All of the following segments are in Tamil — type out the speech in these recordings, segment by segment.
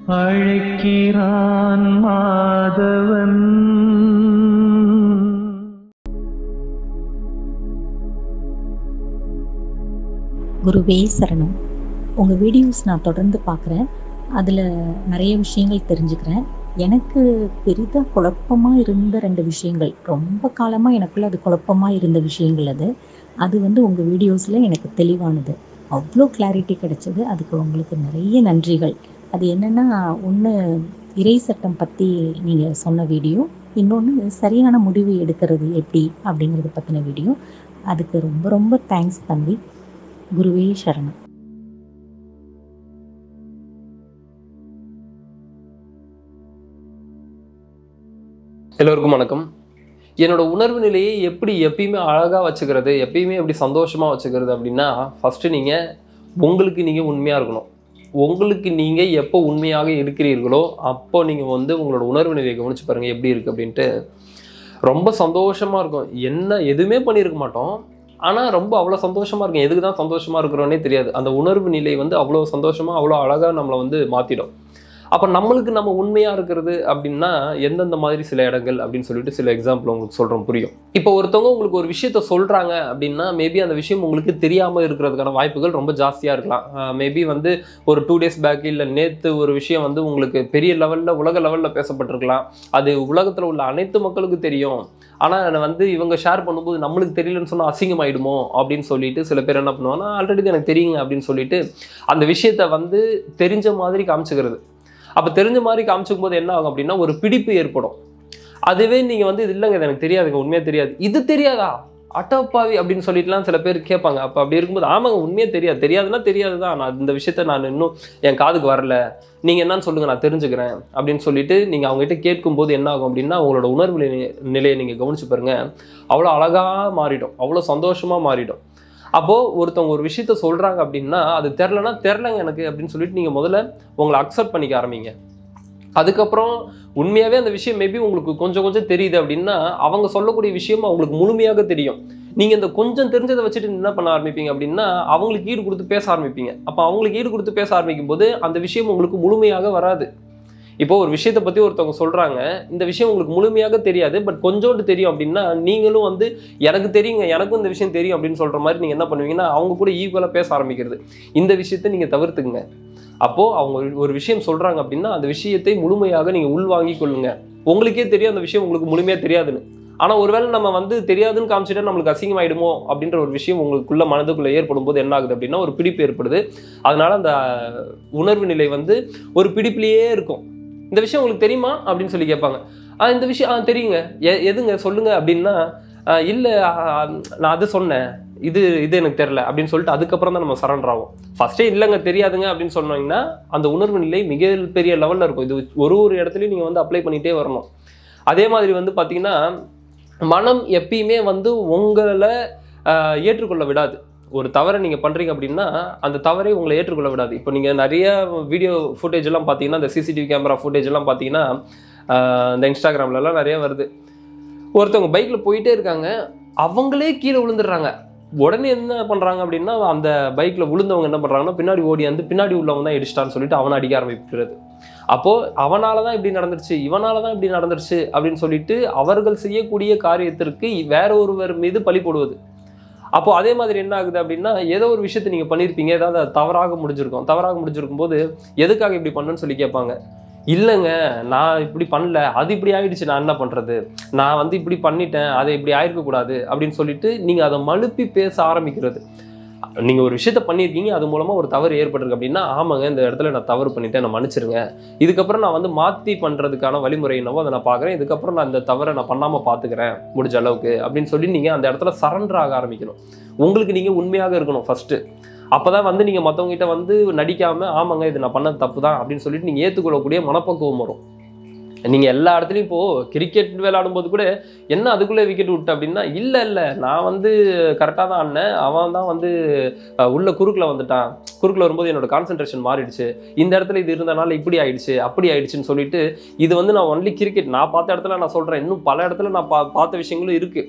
அழைக்கிறான் மாதவன் குருவே சரணம் உங்கள் வீடியோஸ் நான் தொடர்ந்து பார்க்குறேன் அதில் நிறைய விஷயங்கள் தெரிஞ்சுக்கிறேன் எனக்கு பெரிதாக குழப்பமாக இருந்த ரெண்டு விஷயங்கள் ரொம்ப காலமாக எனக்குள்ள அது குழப்பமாக இருந்த விஷயங்கள் அது அது வந்து உங்கள் வீடியோஸில் எனக்கு தெளிவானது அவ்வளோ கிளாரிட்டி கிடைச்சது அதுக்கு உங்களுக்கு நிறைய நன்றிகள் அது என்னென்னா ஒன்று இறை சட்டம் பற்றி நீங்கள் சொன்ன வீடியோ இன்னொன்று சரியான முடிவு எடுக்கிறது எப்படி அப்படிங்கிறத பற்றின வீடியோ அதுக்கு ரொம்ப ரொம்ப தேங்க்ஸ் தம்பி குருவே சரணம் எல்லோருக்கும் வணக்கம் என்னோட உணர்வு நிலையை எப்படி எப்பயுமே அழகாக வச்சுக்கிறது எப்பயுமே எப்படி சந்தோஷமாக வச்சுக்கிறது அப்படின்னா ஃபஸ்ட்டு நீங்கள் உங்களுக்கு நீங்கள் உண்மையாக இருக்கணும் உங்களுக்கு நீங்கள் எப்போ உண்மையாக இருக்கிறீர்களோ அப்போ நீங்கள் வந்து உங்களோட உணர்வு நிலையை கவனிச்சு பாருங்கள் எப்படி இருக்குது அப்படின்ட்டு ரொம்ப சந்தோஷமாக இருக்கும் என்ன எதுவுமே பண்ணியிருக்க மாட்டோம் ஆனால் ரொம்ப அவ்வளோ சந்தோஷமாக இருக்கும் எதுக்கு தான் சந்தோஷமாக இருக்கிறோன்னே தெரியாது அந்த உணர்வு நிலை வந்து அவ்வளோ சந்தோஷமாக அவ்வளோ அழகாக நம்மளை வந்து மாற்றிடும் அப்போ நம்மளுக்கு நம்ம உண்மையாக இருக்கிறது அப்படின்னா எந்தெந்த மாதிரி சில இடங்கள் அப்படின்னு சொல்லிட்டு சில எக்ஸாம்பிள் உங்களுக்கு சொல்கிறோம் புரியும் இப்போ ஒருத்தவங்க உங்களுக்கு ஒரு விஷயத்த சொல்கிறாங்க அப்படின்னா மேபி அந்த விஷயம் உங்களுக்கு தெரியாமல் இருக்கிறதுக்கான வாய்ப்புகள் ரொம்ப ஜாஸ்தியாக இருக்கலாம் மேபி வந்து ஒரு டூ டேஸ் பேக் இல்லை நேற்று ஒரு விஷயம் வந்து உங்களுக்கு பெரிய லெவலில் உலக லெவலில் பேசப்பட்டிருக்கலாம் அது உலகத்தில் உள்ள அனைத்து மக்களுக்கும் தெரியும் ஆனால் வந்து இவங்க ஷேர் பண்ணும்போது நம்மளுக்கு தெரியலன்னு சொன்னால் அசிங்கமாயிடுமோ அப்படின்னு சொல்லிட்டு சில பேர் என்ன பண்ணுவாங்கன்னா ஆல்ரெடி எனக்கு தெரியுங்க அப்படின்னு சொல்லிட்டு அந்த விஷயத்த வந்து தெரிஞ்ச மாதிரி காமிச்சுக்கிறது அப்போ தெரிஞ்ச மாதிரி காமிச்சுக்கும் போது என்ன ஆகும் அப்படின்னா ஒரு பிடிப்பு ஏற்படும் அதுவே நீங்கள் வந்து இது இல்லைங்க இது எனக்கு தெரியாதுங்க உண்மையாக தெரியாது இது தெரியாதா அட்டப்பாவி அப்படின்னு சொல்லிட்டுலாம் சில பேர் கேட்பாங்க அப்போ அப்படி இருக்கும்போது ஆமாங்க உண்மையாக தெரியாது தெரியாதுன்னா தெரியாது தான் நான் இந்த விஷயத்த நான் இன்னும் என் காதுக்கு வரல நீங்கள் என்னன்னு சொல்லுங்கள் நான் தெரிஞ்சுக்கிறேன் அப்படின்னு சொல்லிட்டு நீங்கள் அவங்ககிட்ட கேட்கும்போது என்ன ஆகும் அப்படின்னா உங்களோட உணர்வு நிலை- நிலையை நீங்கள் கவனிச்சு பாருங்க அவ்வளோ அழகாக மாறிடும் அவ்வளோ சந்தோஷமாக மாறிடும் அப்போது ஒருத்தவங்க ஒரு விஷயத்த சொல்கிறாங்க அப்படின்னா அது தெரிலனா தெரிலங்க எனக்கு அப்படின்னு சொல்லிட்டு நீங்கள் முதல்ல உங்களை அக்செப்ட் பண்ணிக்க ஆரம்பிங்க அதுக்கப்புறம் உண்மையாகவே அந்த விஷயம் மேபி உங்களுக்கு கொஞ்சம் கொஞ்சம் தெரியுது அப்படின்னா அவங்க சொல்லக்கூடிய விஷயம் அவங்களுக்கு முழுமையாக தெரியும் நீங்கள் இந்த கொஞ்சம் தெரிஞ்சதை வச்சுட்டு என்ன பண்ண ஆரம்பிப்பீங்க அப்படின்னா அவங்களுக்கு ஈடு கொடுத்து பேச ஆரம்பிப்பீங்க அப்போ அவங்களுக்கு ஈடு கொடுத்து பேச ஆரம்பிக்கும் போது அந்த விஷயம் உங்களுக்கு முழுமையாக வராது இப்போ ஒரு விஷயத்தை பற்றி ஒருத்தவங்க சொல்கிறாங்க இந்த விஷயம் உங்களுக்கு முழுமையாக தெரியாது பட் கொஞ்சோண்டு தெரியும் அப்படின்னா நீங்களும் வந்து எனக்கு தெரியுங்க எனக்கும் இந்த விஷயம் தெரியும் அப்படின்னு சொல்கிற மாதிரி நீங்கள் என்ன பண்ணுவீங்கன்னா அவங்க கூட ஈக்குவலாக பேச ஆரம்பிக்கிறது இந்த விஷயத்தை நீங்கள் தவிர்த்துக்குங்க அப்போது அவங்க ஒரு- ஒரு விஷயம் சொல்கிறாங்க அப்படின்னா அந்த விஷயத்தை முழுமையாக நீங்கள் உள்வாங்கிக் கொள்ளுங்க உங்களுக்கே தெரியும் அந்த விஷயம் உங்களுக்கு முழுமையாக தெரியாதுன்னு ஆனால் ஒருவேளை நம்ம வந்து தெரியாதுன்னு காமிச்சிட்டா நம்மளுக்கு அசிங்கமாயிடுமோ அப்படின்ற ஒரு விஷயம் உங்களுக்குள்ள மனதுக்குள்ள ஏற்படும் போது என்ன ஆகுது அப்படின்னா ஒரு பிடிப்பு ஏற்படுது அதனால அந்த உணர்வு நிலை வந்து ஒரு பிடிப்பிலேயே இருக்கும் இந்த விஷயம் உங்களுக்கு தெரியுமா அப்படின்னு சொல்லி கேட்பாங்க ஆ இந்த விஷயம் ஆ தெரியுங்க எ- எதுங்க சொல்லுங்க அப்படின்னா "ஆ, இல்லை ஆ, நான் அது சொன்னேன் இது இது எனக்கு தெரில அப்படின்னு சொல்லிட்டு அதுக்கப்புறம் தான் நம்ம சரண்டர் ஆகும் ஃபர்ஸ்டே இல்லைங்க தெரியாதுங்க அப்படின்னு சொன்னீங்கன்னா அந்த உணர்வு நிலை மிக பெரிய லெவலில் இருக்கும் இது ஒரு ஒரு இடத்துலையும் நீங்கள் வந்து அப்ளை பண்ணிகிட்டே வரணும் அதே மாதிரி வந்து பார்த்தீங்கன்னா மனம் எப்பயுமே வந்து உங்களை ஆஹ், ஏற்றுக்கொள்ள விடாது ஒரு தவறை நீங்கள் பண்ணுறீங்க அப்படின்னா அந்த தவறை உங்களை ஏற்றுக்கொள்ள விடாது இப்போ நீங்கள் நிறைய வீடியோ ஃபுட்டேஜ் எல்லாம் பார்த்தீங்கன்னா இந்த சிசிடிவி கேமரா ஃபுட்டேஜ் எல்லாம் பார்த்தீங்கன்னா ஆஹ், இந்த இன்ஸ்டாகிராம்லலாம் நிறைய வருது ஒருத்தவங்க பைக்கில் போயிட்டே இருக்காங்க அவங்களே கீழே விழுந்துடுறாங்க உடனே என்ன பண்ணுறாங்க அப்படின்னா அந்த பைக்கில் விழுந்தவங்க என்ன பண்ணுறாங்கன்னா பின்னாடி ஓடி வந்து பின்னாடி உள்ளவங்க தான் இடிச்சிட்டான்னு சொல்லிட்டு அவனை அடிக்க ஆரம்பிக்கிறது அப்போது அவனால தான் இப்படி நடந்துருச்சு இவனால தான் இப்படி நடந்துருச்சு அப்படின்னு சொல்லிட்டு அவர்கள் செய்யக்கூடிய காரியத்திற்கு வேற ஒருவர் மீது பழி போடுவது அப்போ அதே மாதிரி என்ன ஆகுது அப்படின்னா ஏதோ ஒரு விஷயத்தை நீங்கள் பண்ணியிருப்பீங்க ஏதாவது அது தவறாக முடிஞ்சிருக்கும் தவறாக முடிஞ்சிருக்கும் போது எதுக்காக இப்படி பண்ணுன்னு சொல்லி கேட்பாங்க இல்லைங்க நான் இப்படி பண்ணல அது இப்படி ஆயிடுச்சு நான் என்ன பண்ணுறது நான் வந்து இப்படி பண்ணிட்டேன் அதை இப்படி ஆயிருக்கக்கூடாது அப்படின்னு சொல்லிட்டு நீங்கள் அதை மழுப்பி பேச ஆரம்பிக்கிறது நீங்கள் ஒரு விஷயத்த பண்ணியிருக்கீங்க அது மூலமாக ஒரு தவறு ஏற்பட்டிருக்கு அப்படின்னா ஆமாங்க இந்த இடத்துல நான் தவறு பண்ணிட்டேன் நான் மன்னிச்சிருங்க இதுக்கப்புறம் நான் வந்து மாற்றி பண்ணுறதுக்கான வழிமுறை என்னவோ அதை நான் பார்க்குறேன் இதுக்கப்புறம் நான் இந்த தவறை நான் பண்ணாமல் பார்த்துக்கிறேன் முடிஞ்ச அளவுக்கு அப்படின்னு சொல்லி நீங்கள் அந்த இடத்துல சரண்டர் ஆக ஆரம்பிக்கணும் உங்களுக்கு நீங்கள் உண்மையாக இருக்கணும் ஃபஸ்ட்டு அப்போ தான் வந்து நீங்கள் மற்றவங்ககிட்ட வந்து நடிக்காமல் ஆமாங்க இது நான் பண்ணது தப்பு தான் அப்படின்னு சொல்லிட்டு நீங்கள் ஏற்றுக்கொள்ளக்கூடிய மனப்பக்குவம் வரும் நீங்கள் எல்லா இடத்துலையும் இப்போது கிரிக்கெட் விளையாடும் போது கூட என்ன அதுக்குள்ளே விக்கெட் விட்ட அப்படின்னா இல்லை இல்லை நான் வந்து கரெக்டாக தான் ஆடினேன் அவன் தான் வந்து அஹ், உள்ள குறுக்கில் வந்துட்டான் குறுக்கில் வரும்போது என்னோட கான்சென்ட்ரேஷன் மாறிடுச்சு இந்த இடத்துல இது இருந்தனால இப்படி ஆயிடுச்சு அப்படி ஆயிடுச்சுன்னு சொல்லிட்டு இது வந்து நான் ஒன்லி கிரிக்கெட் நான் பார்த்த இடத்துல நான் சொல்கிறேன் இன்னும் பல இடத்துல நான் பா பார்த்த விஷயங்களும் இருக்குது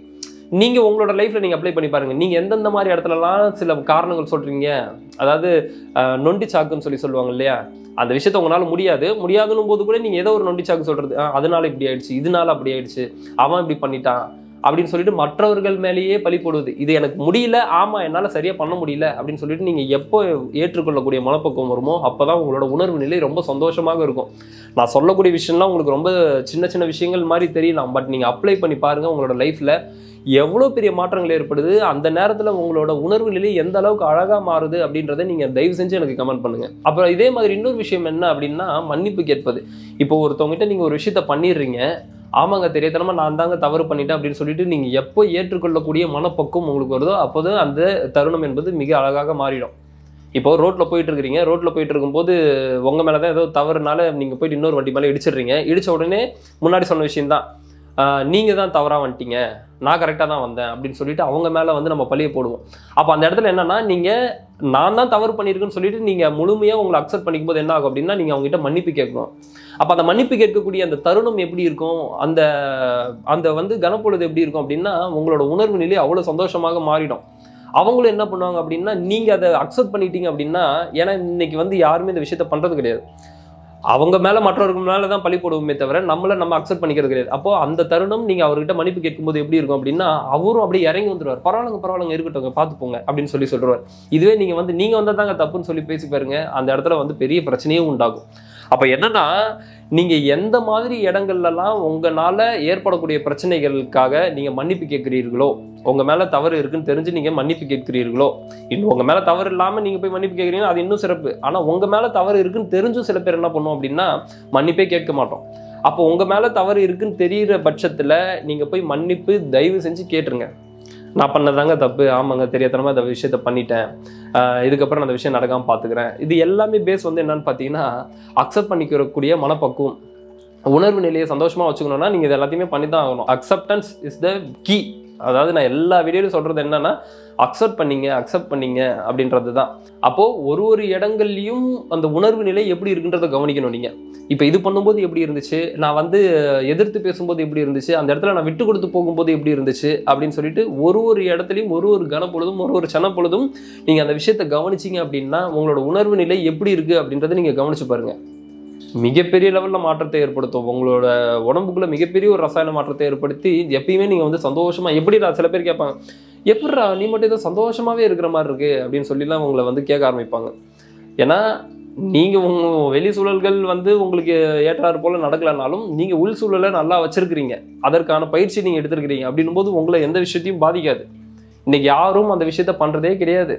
நீங்கள் உங்களோட லைஃப்பில் நீங்கள் அப்ளை பண்ணி பாருங்கள் நீங்கள் எந்தெந்த மாதிரி இடத்துலலாம் சில காரணங்கள் சொல்கிறீங்க அதாவது அஹ், நொண்டி சாக்குன்னு சொல்லி சொல்லுவாங்க இல்லையா அந்த விஷயத்த உங்களால் முடியாது முடியாதுன்னும் போது கூட நீங்கள் ஏதோ ஒரு நொண்டி சாக்கு சொல்கிறது அதனால இப்படி ஆயிடுச்சு இதனால அப்படி ஆயிடுச்சு அவன் இப்படி பண்ணிட்டான் அப்படின்னு சொல்லிட்டு மற்றவர்கள் மேலேயே பழி போடுவது இது எனக்கு முடியல ஆமாம் என்னால் சரியாக பண்ண முடியல அப்படின்னு சொல்லிட்டு நீங்கள் எப்போ ஏற்றுக்கொள்ளக்கூடிய மனப்பக்குவம் வருமோ அப்போ தான் உங்களோட உணர்வு நிலை ரொம்ப சந்தோஷமாக இருக்கும் நான் சொல்லக்கூடிய விஷயம்லாம் உங்களுக்கு ரொம்ப சின்ன சின்ன விஷயங்கள் மாதிரி தெரியலாம் பட் நீங்கள் அப்ளை பண்ணி பாருங்கள் உங்களோட லைஃப்பில் எவ்வளோ பெரிய மாற்றங்கள் ஏற்படுது அந்த நேரத்தில் உங்களோட உணர்வு நிலை எந்த அளவுக்கு அழகாக மாறுது அப்படின்றத நீங்கள் தயவு செஞ்சு எனக்கு கமெண்ட் பண்ணுங்கள் அப்புறம் இதே மாதிரி இன்னொரு விஷயம் என்ன அப்படின்னா மன்னிப்பு கேட்பது இப்போ ஒருத்தவங்ககிட்ட நீங்கள் ஒரு விஷயத்த பண்ணிடுறீங்க ஆமாங்க தெரியாதனமா நான் தாங்க தவறு பண்ணிட்டேன் அப்படின்னு சொல்லிட்டு நீங்கள் எப்போ ஏற்றுக்கொள்ளக்கூடிய மனப்பக்குவம் உங்களுக்கு வருதோ அப்போது அந்த தருணம் என்பது மிக அழகாக மாறிடும் இப்போ ரோட்டில் போயிட்டு இருக்கிறீங்க ரோட்டில் போயிட்டு இருக்கும்போது உங்கள் மேலே தான் ஏதோ தவறுனால நீங்கள் போயிட்டு இன்னொரு வண்டி மேலே இடிச்சிடுறீங்க இடிச்ச உடனே முன்னாடி சொன்ன விஷயம் தான் நீங்கள் தான் தவறாக வந்துட்டீங்க நான் கரெக்டாக தான் வந்தேன் அப்படின்னு சொல்லிட்டு அவங்க மேலே வந்து நம்ம பழிய போடுவோம் அப்போ அந்த இடத்துல என்னன்னா நீங்கள் நான் தான் தவறு பண்ணியிருக்கேன்னு சொல்லிட்டு நீங்கள் முழுமையாக உங்களை அக்செப்ட் பண்ணிக்கும் போது என்ன ஆகும் அப்படின்னா நீங்கள் அவங்ககிட்ட மன்னிப்பு கேட்கணும் அப்போ அந்த மன்னிப்பு கேட்கக்கூடிய அந்த தருணம் எப்படி இருக்கும் அந்த அந்த வந்து கனப்பொழுது எப்படி இருக்கும் அப்படின்னா உங்களோட உணர்வு நிலை அவ்வளோ சந்தோஷமாக மாறிடும் அவங்களும் என்ன பண்ணுவாங்க அப்படின்னா நீங்கள் அதை அக்செப்ட் பண்ணிட்டீங்க அப்படின்னா ஏன்னா இன்னைக்கு வந்து யாருமே இந்த விஷயத்த பண்ணுறது கிடையாது அவங்க மேலே மற்றவர்கள் மேலே தான் பழி போடுவோமே தவிர நம்மளை நம்ம அக்செப்ட் பண்ணிக்கிறது கிடையாது அப்போ அந்த தருணம் நீங்கள் அவர்கிட்ட மன்னிப்பு கேட்கும்போது எப்படி இருக்கும் அப்படின்னா அவரும் அப்படியே இறங்கி வந்துருவார் பரவாயில்லைங்க பரவாயில்லைங்க இருக்கட்டும் பார்த்து போங்க அப்படின்னு சொல்லி சொல்லுவார் இதுவே நீங்கள் வந்து நீங்கள் வந்தால் தாங்க தப்புன்னு சொல்லி பேசி பாருங்க அந்த இடத்துல வந்து பெரிய பிரச்சனையும் உண்டாகும் அப்போ என்னன்னா நீங்கள் எந்த மாதிரி இடங்கள்லாம் உங்களால் ஏற்படக்கூடிய பிரச்சனைகளுக்காக நீங்கள் மன்னிப்பு கேட்குறீர்களோ உங்கள் மேலே தவறு இருக்குன்னு தெரிஞ்சு நீங்கள் மன்னிப்பு கேட்கிறீர்களோ இன்னும் உங்கள் மேலே தவறு இல்லாமல் நீங்கள் போய் மன்னிப்பு கேட்குறீங்கன்னா அது இன்னும் சிறப்பு ஆனால் உங்கள் மேலே தவறு இருக்குன்னு தெரிஞ்சும் சில பேர் என்ன பண்ணுவோம் அப்படின்னா மன்னிப்பே கேட்க மாட்டோம் அப்போ உங்கள் மேலே தவறு இருக்குன்னு தெரிகிற பட்சத்தில் நீங்கள் போய் மன்னிப்பு தயவு செஞ்சு கேட்டுருங்க நான் பண்ணதாங்க தப்பு ஆமாங்க தெரியாதனமா இந்த விஷயத்த பண்ணிட்டேன் ஆஹ் இதுக்கப்புறம் நான் அந்த விஷயம் நடக்காமல் பார்த்துக்கிறேன் இது எல்லாமே பேஸ் வந்து என்னன்னு பார்த்தீங்கன்னா அக்செப்ட் பண்ணிக்கிறக்கூடிய மனப்பக்குவம் உணர்வு நிலையை சந்தோஷமாக வச்சுக்கணும்னா நீங்கள் இது எல்லாத்தையுமே பண்ணி தான் ஆகணும் அக்செப்டன்ஸ் இஸ் த கீ அதாவது நான் எல்லா வீடியோலையும் சொல்கிறது என்னன்னா அக்செப்ட் பண்ணீங்க அக்செப்ட் பண்ணீங்க அப்படின்றது தான் அப்போது ஒரு ஒரு இடங்கள்லையும் அந்த உணர்வு நிலை எப்படி இருக்குன்றதை கவனிக்கணும் நீங்கள் இப்போ இது பண்ணும்போது எப்படி இருந்துச்சு நான் வந்து எதிர்த்து பேசும்போது எப்படி இருந்துச்சு அந்த இடத்துல நான் விட்டு கொடுத்து போகும்போது எப்படி இருந்துச்சு அப்படின்னு சொல்லிட்டு ஒரு ஒரு இடத்துலையும் ஒரு ஒரு கணப்பொழுதும் ஒரு ஒரு சனப்பொழுதும் நீங்கள் அந்த விஷயத்தை கவனிச்சிங்க அப்படின்னா உங்களோட உணர்வு நிலை எப்படி இருக்குது அப்படின்றத நீங்கள் கவனிச்சு பாருங்க மிகப்பெரிய லெவலில் மாற்றத்தை ஏற்படுத்தும் உங்களோட உடம்புக்குள்ள மிகப்பெரிய ஒரு ரசாயன மாற்றத்தை ஏற்படுத்தி எப்பயுமே நீங்கள் வந்து சந்தோஷமா எப்படி சில பேர் கேட்பாங்க எப்படிடா நீ மட்டும் ஏதோ சந்தோஷமாவே இருக்கிற மாதிரி இருக்கு அப்படின்னு சொல்லிலாம் உங்களை வந்து கேட்க ஆரம்பிப்பாங்க ஏன்னா நீங்கள் உங்க வெளி சூழல்கள் வந்து உங்களுக்கு ஏற்றாறு போல நடக்கலைனாலும் நீங்கள் உள் சூழலை நல்லா வச்சிருக்கிறீங்க அதற்கான பயிற்சி நீங்கள் எடுத்திருக்கிறீங்க அப்படின்னும் போது உங்களை எந்த விஷயத்தையும் பாதிக்காது இன்னைக்கு யாரும் அந்த விஷயத்த பண்ணுறதே கிடையாது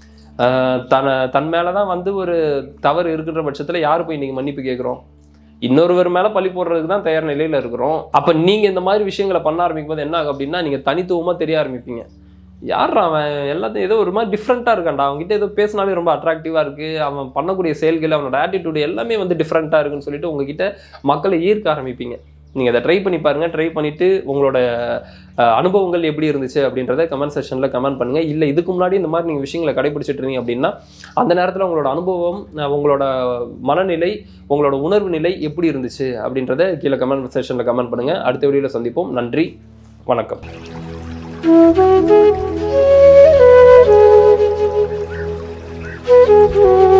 ஆஹ் தன தன் மேலே தான் வந்து ஒரு தவறு இருக்குன்ற பட்சத்தில் யார் போய் நீங்கள் மன்னிப்பு கேட்குறோம் இன்னொருவர் மேலே பழி போடுறதுக்கு தான் தயார் நிலையில் இருக்கிறோம் அப்போ நீங்கள் இந்த மாதிரி விஷயங்களை பண்ண ஆரம்பிக்கும் போது என்ன ஆகும் அப்படின்னா நீங்கள் தனித்துவமாக தெரிய ஆரம்பிப்பீங்க யார் அவன் எல்லாத்தையும் ஏதோ ஒரு மாதிரி டிஃப்ரெண்ட்டாக இருக்கான்டா அவன்கிட்ட ஏதோ பேசினாலே ரொம்ப அட்ராக்டிவாக இருக்குது அவன் பண்ணக்கூடிய செயல்கள் அவனோட ஆட்டிடியூடு எல்லாமே வந்து டிஃப்ரெண்ட்டாக இருக்குன்னு சொல்லிட்டு உங்ககிட்ட மக்களை ஈர்க்க ஆரம்பிப்பீங்க நீங்கள் அதை ட்ரை பண்ணி பாருங்கள் ட்ரை பண்ணிவிட்டு உங்களோட அஹ், அனுபவங்கள் எப்படி இருந்துச்சு அப்படின்றத கமெண்ட் செக்ஷனில் கமெண்ட் பண்ணுங்கள் இல்லை இதுக்கு முன்னாடி இந்த மாதிரி நீங்கள் விஷயங்களை கடைபிடிச்சிட்டு இருந்தீங்க அப்படின்னா அந்த நேரத்தில் உங்களோட அனுபவம் அஹ், உங்களோட மனநிலை உங்களோட உணர்வு நிலை எப்படி இருந்துச்சு அப்படின்றத கீழே கமெண்ட் செக்ஷனில் கமெண்ட் பண்ணுங்கள் அடுத்த வீடியோவில் சந்திப்போம் நன்றி வணக்கம் Thank you.